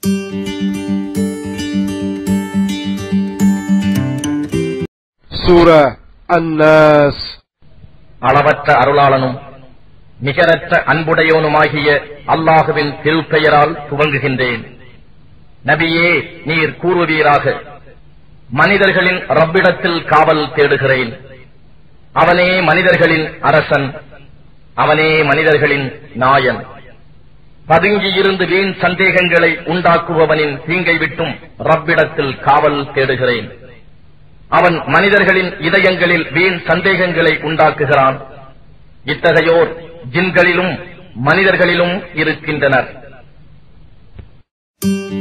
سورة الناس அளவற்ற அருளாளனும் நிகரற்ற அன்புடையோனுமாகிய அல்லாஹுவின் திருப்பெயரால் துவங்குகின்றேன் நபியே நீர் கூறுவீராக மனிதர்களின் ரப்பிடத்தில் காவல் தேடுகிறேன் அவனே மனிதர்களின் அரசன் அவனே மனிதர்களின் நாயன் பதுங்கியிருந்து வீண் சந்தேகங்களை உண்டாக்குபவனின் தீங்கை விட்டும் ரப்பிடத்தில் காவல் தேடுகிறேன் அவன் மனிதர்களின் இதயங்களில் வீண் சந்தேகங்களை உண்டாக்குகிறான் இத்தகையோர் ஜின்களிலும் மனிதர்களிலும் இருக்கின்றனர்